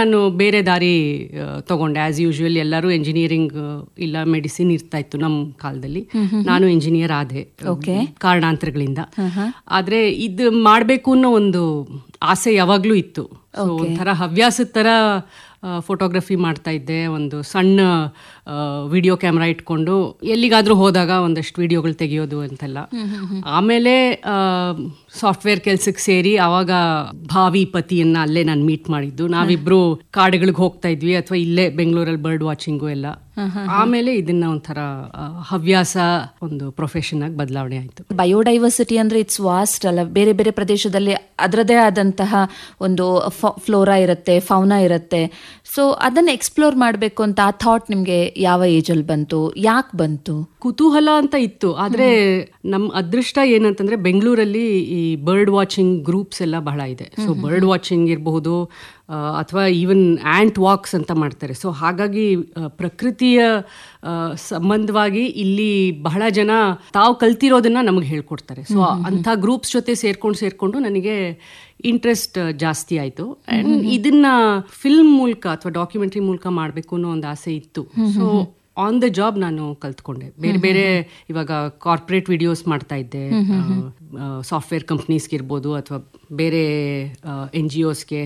ನಾನು ಬೇರೆ ದಾರಿ ಆ, ತಗೊಂಡೆ ಆಸ್ ಯೂಶುವಲ್ ಎಲ್ಲರೂ ಎಂಜಿನಿಯರಿಂಗ್ ಇಲ್ಲ ಮೆಡಿಸಿನ್ ಇರ್ತಾ ಇತ್ತು ನಮ್ಮ ಕಾಲದಲ್ಲಿ ನಾನು ಎಂಜಿನಿಯರ್ ಆದೆ ಕಾರಣಾಂತರಗಳಿಂದ ಆದ್ರೆ ಇದು ಮಾಡಬೇಕು ಅನ್ನೋ ಒಂದು ಆಸೆ ಯಾವಾಗ್ಲೂ ಇತ್ತು ಸೊ ಒಂಥರ ಹವ್ಯಾಸದ ತರ ಫೋಟೋಗ್ರಫಿ ಮಾಡ್ತಾ ಇದ್ದೆ ಒಂದು ಸಣ್ಣ ವಿಡಿಯೋ ಕ್ಯಾಮ್ರಾ ಇಟ್ಕೊಂಡು ಎಲ್ಲಿಗಾದ್ರೂ ಹೋದಾಗ ಒಂದಷ್ಟು ವಿಡಿಯೋಗಳು ತೆಗೆಯೋದು ಅಂತೆಲ್ಲ ಆಮೇಲೆ ಸಾಫ್ಟ್ವೇರ್ ಕೆಲ್ಸಕ್ಕೆ ಸೇರಿ ಆವಾಗ ಭಾವಿ ಪತಿಯನ್ನ ಅಲ್ಲೇ ನಾನು ಮೀಟ್ ಮಾಡಿದ್ದು ನಾವಿಬ್ರು ಕಾಡುಗಳಿಗೆ ಹೋಗ್ತಾ ಇದ್ವಿ ಅಥವಾ ಇಲ್ಲೇ ಬೆಂಗಳೂರಲ್ಲಿ ಬರ್ಡ್ ವಾಚಿಂಗು ಎಲ್ಲ ಆಮೇಲೆ ಇದನ್ನ ಒಂಥರ ಆ, ಹವ್ಯಾಸ ಒಂದು ಪ್ರೊಫೆಷನ್ ಆಗಿ ಬದಲಾವಣೆ ಆಯ್ತು ಬಯೋಡೈವರ್ಸಿಟಿ ಅಂದ್ರೆ ಇಟ್ಸ್ ವಾಸ್ಟ್ ಅಲ್ಲ ಬೇರೆ ಬೇರೆ ಪ್ರದೇಶದಲ್ಲಿ ಅದರದೇ ಆದಂತಹ ಒಂದು ಫ್ಲೋರಾ ಇರುತ್ತೆ ಫೌನಾ ಇರುತ್ತೆ ಸೊ ಅದನ್ನ ಎಕ್ಸ್ಪ್ಲೋರ್ ಮಾಡಬೇಕು ಅಂತ ಆ ಥಾಟ್ ನಿಮ್ಗೆ ಯಾವ ಏಜ್ ಅಲ್ಲಿ ಬಂತು ಯಾಕೆ ಬಂತು ಕುತೂಹಲ ಅಂತ ಇತ್ತು ಆದ್ರೆ ನಮ್ ಅದೃಷ್ಟ ಏನಂತಂದ್ರೆ ಬೆಂಗಳೂರಲ್ಲಿ ಈ ಬರ್ಡ್ ವಾಚಿಂಗ್ ಗ್ರೂಪ್ಸ್ ಎಲ್ಲ ಬಹಳ ಇದೆ ಸೊ ಬರ್ಡ್ ವಾಚಿಂಗ್ ಇರಬಹುದು ಅಥವಾ ಈವನ್ ಆಂಟ್ ವಾಕ್ಸ್ ಅಂತ ಮಾಡ್ತಾರೆ ಸೊ ಹಾಗಾಗಿ ಆ, ಪ್ರಕೃತಿಯ ಆ, ಸಂಬಂಧವಾಗಿ ಇಲ್ಲಿ ಬಹಳ ಜನ ತಾವು ಕಲ್ತಿರೋದನ್ನ ನಮಗೆ ಹೇಳ್ಕೊಡ್ತಾರೆ ಸೊ ಅಂಥ ಗ್ರೂಪ್ಸ್ ಜೊತೆ ಸೇರ್ಕೊಂಡು ಸೇರ್ಕೊಂಡು ನನಗೆ ಇಂಟ್ರೆಸ್ಟ್ ಜಾಸ್ತಿ ಆಯಿತು ಆ್ಯಂಡ್ ಇದನ್ನ ಫಿಲ್ಮ್ ಮೂಲಕ ಅಥವಾ ಡಾಕ್ಯುಮೆಂಟ್ರಿ ಮೂಲಕ ಮಾಡಬೇಕು ಅನ್ನೋ ಒಂದು ಆಸೆ ಇತ್ತು ಸೊ ಆನ್ ದ ಜಾಬ್ ನಾನು ಕಲ್ತ್ಕೊಂಡೆ ಬೇರೆ ಬೇರೆ ಇವಾಗ ಕಾರ್ಪೊರೇಟ್ ವಿಡಿಯೋಸ್ ಮಾಡ್ತಾ ಇದ್ದೆ ಸಾಫ್ಟ್ವೇರ್ ಕಂಪ್ನೀಸ್ಗೆ ಇರ್ಬೋದು ಅಥವಾ ಬೇರೆ ಎನ್ ಜಿ ಒಸ್ಗೆ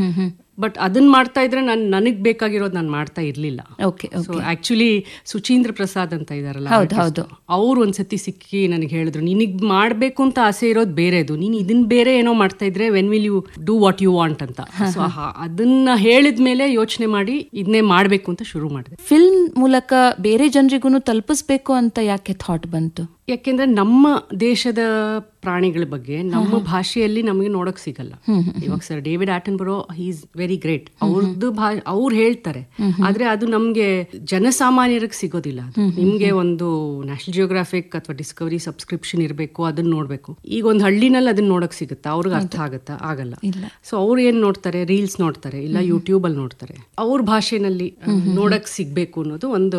ಬಟ್ ಅದನ್ನ ಮಾಡ್ತಾ ಇದ್ರೆ ನಾನು ನನಗೆ ಬೇಕಾಗಿರೋದು ನಾನು ಮಾಡ್ತಾ ಇರಲಿಲ್ಲ okay so actually Suchindra Prasad ಅಂತ ಇದಾರಲ್ಲ ಹೌದು. ಅವ್ರು ಒಂದ್ಸತಿ ಸಿಕ್ಕಿ ನನಗೆ ಹೇಳಿದ್ರು ನಿನಗ್ ಮಾಡ್ಬೇಕು ಅಂತ ಆಸೆ ಇರೋದು ಬೇರೆದು ನೀನು ಇದನ್ ಬೇರೆ ಏನೋ ಮಾಡ್ತಾ ಇದ್ರೆ when will you do what you want ಅಂತ ಸೊ ಅದನ್ನ ಹೇಳಿದ ಮೇಲೆ ಯೋಚನೆ ಮಾಡಿ ಇದನ್ನೇ ಮಾಡ್ಬೇಕು ಅಂತ ಶುರು ಮಾಡಿದೆ ಫಿಲ್ಮ್ ಮೂಲಕ ಬೇರೆ ಜನರಿಗೂ ತಲುಪಿಸ್ಬೇಕು ಅಂತ ಯಾಕೆ ಥಾಟ್ ಬಂತು ಯಾಕೆಂದ್ರೆ ನಮ್ಮ ದೇಶದ ಪ್ರಾಣಿಗಳ ಬಗ್ಗೆ ನಮ್ಮ ಭಾಷೆಯಲ್ಲಿ ನಮಗೆ ನೋಡಕ್ ಸಿಗಲ್ಲ ಇವಾಗ ಸರ್ ಡೇವಿಡ್ ಆಟನ್ ಬರೋ ಈಸ್ ವೆರಿ ಗ್ರೇಟ್ ಅವ್ರದ್ದು ಭಾ ಅವ್ರು ಹೇಳ್ತಾರೆ ಆದ್ರೆ ಅದು ನಮ್ಗೆ ಜನಸಾಮಾನ್ಯರಿಗೆ ಸಿಗೋದಿಲ್ಲ ಅದು. ನಿಮ್ಗೆ ಒಂದು ನ್ಯಾಷನಲ್ ಜಿಯೋಗ್ರಾಫಿಕ್ ಅಥವಾ ಡಿಸ್ಕವರಿ ಸಬ್ಸ್ಕ್ರಿಪ್ಷನ್ ಇರಬೇಕು ಅದನ್ನ ನೋಡ್ಬೇಕು ಈಗ ಒಂದು ಹಳ್ಳಿನಲ್ಲಿ ಅದನ್ನ ನೋಡಕ್ ಸಿಗುತ್ತಾ ಅವ್ರಿಗೆ ಅರ್ಥ ಆಗುತ್ತಾ ಆಗಲ್ಲ ಸೊ ಅವ್ರು ಏನ್ ನೋಡ್ತಾರೆ ರೀಲ್ಸ್ ನೋಡ್ತಾರೆ ಇಲ್ಲ ಯೂಟ್ಯೂಬ್ ಅಲ್ಲಿ ನೋಡ್ತಾರೆ ಅವ್ರ ಭಾಷೆನಲ್ಲಿ ನೋಡಕ್ ಸಿಗ್ಬೇಕು ಅನ್ನೋದು ಒಂದು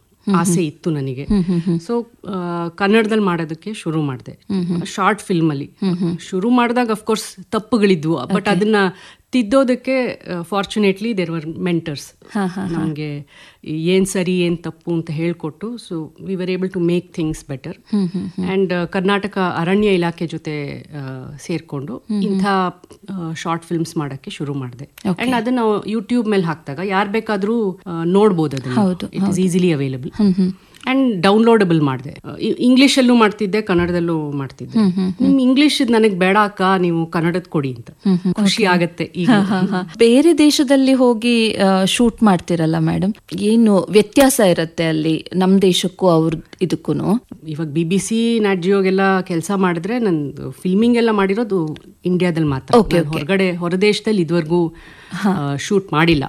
ಆಸೆ ಇತ್ತು ನನಗೆ ಸೊ ಕನ್ನಡದಲ್ಲಿ ಮಾಡೋದಕ್ಕೆ ಶುರು ಮಾಡಿದೆ ಶಾರ್ಟ್ ಫಿಲ್ಮ್ ಅಲ್ಲಿ ಶುರು ಮಾಡಿದಾಗ ಅಫ್ಕೋರ್ಸ್ ತಪ್ಪುಗಳಿದ್ವು ಬಟ್ ಅದನ್ನ ತಿದ್ದೋದಕ್ಕೆ ಫಾರ್ಚುನೇಟ್ಲಿ ದೇರ್ ವರ್ ಮೆಂಟರ್ಸ್ ನಮಗೆ ಏನ್ ಸರಿ ಏನ್ ತಪ್ಪು ಅಂತ ಹೇಳ್ಕೊಟ್ಟು so we were able to make things better and Karnataka ಅರಣ್ಯ ಇಲಾಖೆ ಜೊತೆ ಆ, ಸೇರ್ಕೊಂಡು ಇಂಥ ಶಾರ್ಟ್ ಫಿಲ್ಮ್ಸ್ ಮಾಡಕ್ಕೆ ಶುರು ಮಾಡಿದೆ ಅಂಡ್ ಅದನ್ನ ಯೂಟ್ಯೂಬ್ ಮೇಲೆ ಹಾಕಿದಾಗ ಯಾರು ಬೇಕಾದ್ರೂ ಆ, ನೋಡ್ಬೋದು ಅದನ್ನ it is easily available and downloadable ಮಾಡಿದೆ ಇಂಗ್ಲಿಷ್ ಅಲ್ಲೂ ಮಾಡ್ತಿದ್ದೆ ಕನ್ನಡದಲ್ಲೂ ಮಾಡ್ತಿದ್ದೆ ನಿಮ್ ಇಂಗ್ಲಿಷ್ ನನಗೆ ಬೇಡ ಅಕ್ಕ ನೀವು ಕನ್ನಡದ ಕೊಡಿ ಅಂತ ಖುಷಿ ಆಗತ್ತೆ ಈಗ ಬೇರೆ ದೇಶದಲ್ಲಿ ಹೋಗಿ ಶೂಟ್ ಮಾಡ್ತಿರಲ್ಲ ಮೇಡಮ್ ಏನು ವ್ಯತ್ಯಾಸ ಇರುತ್ತೆ ಅಲ್ಲಿ ನಮ್ ದೇಶಕ್ಕೂ ಅವ್ರ ಇದಕ್ಕೂ ಇವಾಗ ಬಿ ಬಿ ಸಿ ನಾಟ್ ಜಿಯೋಗೆಲ್ಲ ಕೆಲಸ ಮಾಡಿದ್ರೆ ನಂದು ಫಿಲ್ಮಿಂಗ್ ಎಲ್ಲ ಮಾಡಿರೋದು ಇಂಡಿಯಾದಲ್ಲಿ ಮಾತ್ರ ನಾನ್ ಹೊರಗಡೆ ಹೊರದೇಶದಲ್ಲಿ ಇದುವರೆಗೂ ಶೂಟ್ ಮಾಡಿಲ್ಲ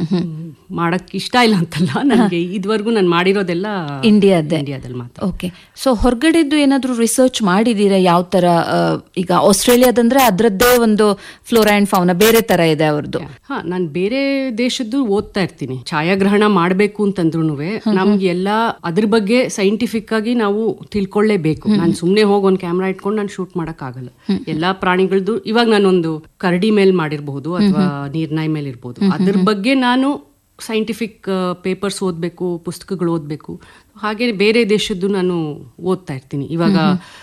ಮಾಡಕ್ ಇಷ್ಟ ಇಲ್ಲ ಅಂತಲ್ಲ ನನಗೆ ಇದುವರೆಗೂ ನಾನು ಮಾಡಿರೋದೆಲ್ಲ ಇಂಡಿಯಾದ್ದೇ ಇಂಡಿಯಾದಲ್ಲಿ ಮಾತ್ರ ಓಕೆ ಸೊ ಹೊರಗಡೆದ್ದು ಏನಾದ್ರೂ ರಿಸರ್ಚ್ ಮಾಡಿದೀರಾ ಯಾವ ತರ ಆ, ಈಗ ಆಸ್ಟ್ರೇಲಿಯಾದಂದ್ರೆ ಅದರದ್ದೇ ಒಂದು ಫ್ಲೋರಾ ಅಂಡ್ ಫೌನ ಬೇರೆ ತರ ಇದೆ ಅವ್ರದ್ದು ಹಾ ನಾನು ಬೇರೆ ದೇಶದ್ದು ಓದ್ತಾ ಇರ್ತೀನಿ ಛಾಯಾಗ್ರಹಣ ಮಾಡಬೇಕು ಅಂತಂದ್ರೂ ನಮ್ಗೆ ಎಲ್ಲ ಅದ್ರ ಬಗ್ಗೆ ಸೈಂಟಿಫಿಕ್ ಆಗಿ ನಾವು ತಿಳ್ಕೊಳ್ಳೇಬೇಕು ನಾನು ಸುಮ್ಮನೆ ಹೋಗಿ ಒಂದು ಕ್ಯಾಮ್ರಾ ಇಟ್ಕೊಂಡು ನಾನು ಶೂಟ್ ಮಾಡಕ್ ಆಗಲ್ಲ ಎಲ್ಲಾ ಪ್ರಾಣಿಗಳದ್ದು ಇವಾಗ ನಾನೊಂದು ಕರಡಿ ಮೇಲೆ ಮಾಡಿರ್ಬಹುದು ಅಥವಾ ನೀರ್ನಾಯಿ ಮೇಲೆ ಇರ್ಬೋದು ಅದ್ರ ಬಗ್ಗೆ ನಾನು ಸೈಂಟಿಫಿಕ್ ಪೇಪರ್ಸ್ ಓದಬೇಕು ಪುಸ್ತಕಗಳು ಓದಬೇಕು ಹಾಗೆ ಬೇರೆ ದೇಶದ್ದು ನಾನು ಓದ್ತಾ ಇರ್ತೀನಿ ಇವಾಗ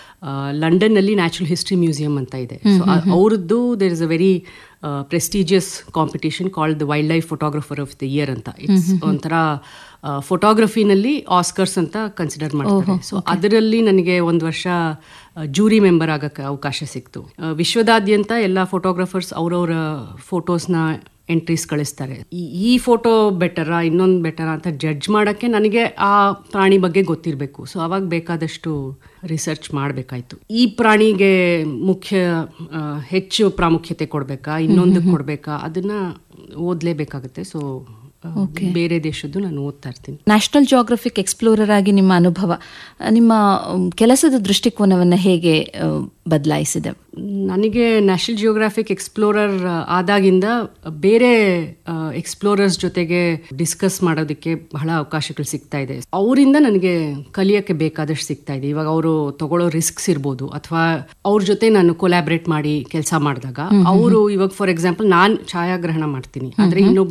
ಲಂಡನ್ ನಲ್ಲಿ ನ್ಯಾಚುರಲ್ ಹಿಸ್ಟ್ರಿ ಮ್ಯೂಸಿಯಂ ಅಂತ ಇದೆ ಸೊ ಅವ್ರದ್ದು there is a very prestigious competition called the wildlife photographer of the year ಅಂತ ಇಟ್ಸ್ ಒಂಥರ ಫೋಟೋಗ್ರಫಿನಲ್ಲಿ ಆಸ್ಕರ್ಸ್ ಅಂತ ಕನ್ಸಿಡರ್ ಮಾಡ್ತಾರೆ ಸೊ ಅದರಲ್ಲಿ ನನಗೆ ಒಂದು ವರ್ಷ ಜೂರಿ ಮೆಂಬರ್ ಆಗಕ್ಕೆ ಅವಕಾಶ ಸಿಕ್ತು ಆ, ವಿಶ್ವದಾದ್ಯಂತ ಎಲ್ಲ ಫೋಟೋಗ್ರಫರ್ಸ್ ಅವ್ರವ್ರ ಫೋಟೋಸ್ನ ಎಂಟ್ರೀಸ್ ಕಳಿಸ್ತಾರೆ ಈ- ಈ ಫೋಟೋ ಬೆಟರಾ ಇನ್ನೊಂದು ಬೆಟರಾ ಅಂತ ಜಡ್ಜ್ ಮಾಡೋಕ್ಕೆ ನನಗೆ ಆ ಪ್ರಾಣಿ ಬಗ್ಗೆ ಗೊತ್ತಿರಬೇಕು ಸೊ ಅವಾಗ ಬೇಕಾದಷ್ಟು ರಿಸರ್ಚ್ ಮಾಡಬೇಕಾಯ್ತು ಈ ಪ್ರಾಣಿಗೆ ಮುಖ್ಯ ಆ, ಹೆಚ್ಚು ಪ್ರಾಮುಖ್ಯತೆ ಕೊಡಬೇಕಾ ಇನ್ನೊಂದು ಕೊಡಬೇಕಾ ಅದನ್ನ ಓದಲೇಬೇಕಾಗುತ್ತೆ ಸೊ ಬೇರೆ ದೇಶದ್ದು ನಾನು ಓದ್ತಾ ಇರ್ತೀನಿ ನ್ಯಾಷನಲ್ ಜಿಯೋಗ್ರಫಿಕ್ ಎಕ್ಸ್ಪ್ಲೋರರ್ ಆಗಿ ನಿಮ್ಮ ಅನುಭವ ಆ, ನಿಮ್ಮ ಮ್, ಕೆಲಸದ ದೃಷ್ಟಿಕೋನವನ್ನು ಹೇಗೆ ಬದಲಾಯಿಸಿದೆ ನನಗೆ ನ್ಯಾಷನಲ್ ಜಿಯೋಗ್ರಾಫಿಕ್ ಎಕ್ಸ್ಪ್ಲೋರರ್ ಆದಾಗಿಂದ ಬೇರೆ ಎಕ್ಸ್ಪ್ಲೋರರ್ಸ್ ಜೊತೆಗೆ ಡಿಸ್ಕಸ್ ಮಾಡೋದಕ್ಕೆ ಬಹಳ ಅವಕಾಶಗಳು ಸಿಗ್ತಾ ಇದೆ ಅವರಿಂದ ನನಗೆ ಕಲಿಯೋಕ್ಕೆ ಬೇಕಾದಷ್ಟು ಸಿಗ್ತಾ ಇದೆ ಇವಾಗ ಅವರು ತಗೊಳ್ಳೋ ರಿಸ್ಕ್ಸ್ ಇರ್ಬೋದು ಅಥವಾ ಅವ್ರ ಜೊತೆ ನಾನು ಕೊಲಾಬ್ರೇಟ್ ಮಾಡಿ ಕೆಲಸ ಮಾಡಿದಾಗ ಅವರು ಇವಾಗ ಫಾರ್ ಎಕ್ಸಾಂಪಲ್ ನಾನು ಛಾಯಾಗ್ರಹಣ ಮಾಡ್ತೀನಿ ಆದ್ರೆ ಇನ್ನೊಬ್ರು